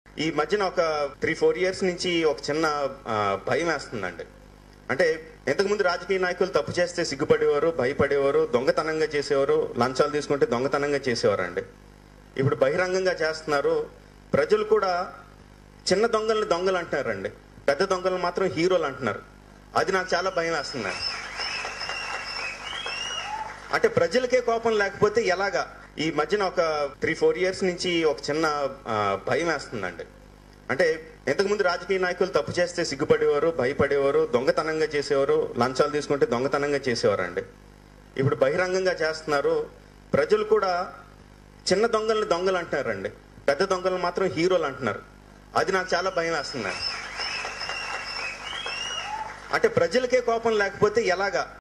ఈ మధ్యన ఒక త్రీ ఫోర్ ఇయర్స్ నుంచి ఒక చిన్న ఆ, భయం వేస్తుందండి అంటే ఇంతకుముందు రాజకీయ నాయకులు తప్పు చేస్తే సిగ్గుపడేవారు భయపడేవారు దొంగతనంగా చేసేవారు లంచాలు తీసుకుంటే దొంగతనంగా చేసేవారండి ఇప్పుడు బహిరంగంగా చేస్తున్నారు ప్రజలు కూడా చిన్న దొంగల్ని దొంగలు అంటున్నారండి పెద్ద దొంగలు మాత్రం హీరోలు అంటున్నారు అది నాకు చాలా భయం వేస్తుందండి అంటే ప్రజలకే కోపం లేకపోతే ఎలాగా ఈ మధ్యన ఒక త్రీ ఫోర్ ఇయర్స్ నుంచి ఒక చిన్న ఆ, భయం వేస్తుందండి అంటే ఇంతకుముందు రాజకీయ నాయకులు తప్పు చేస్తే సిగ్గుపడేవారు భయపడేవారు దొంగతనంగా చేసేవారు లంచాలు తీసుకుంటే దొంగతనంగా చేసేవారండి ఇప్పుడు బహిరంగంగా చేస్తున్నారు ప్రజలు కూడా చిన్న దొంగల్ని దొంగలు అంటున్నారండి పెద్ద దొంగలు మాత్రం హీరోలు అంటున్నారు అది నాకు చాలా భయం వేస్తుందండి అంటే ప్రజలకే కోపం లేకపోతే ఎలాగా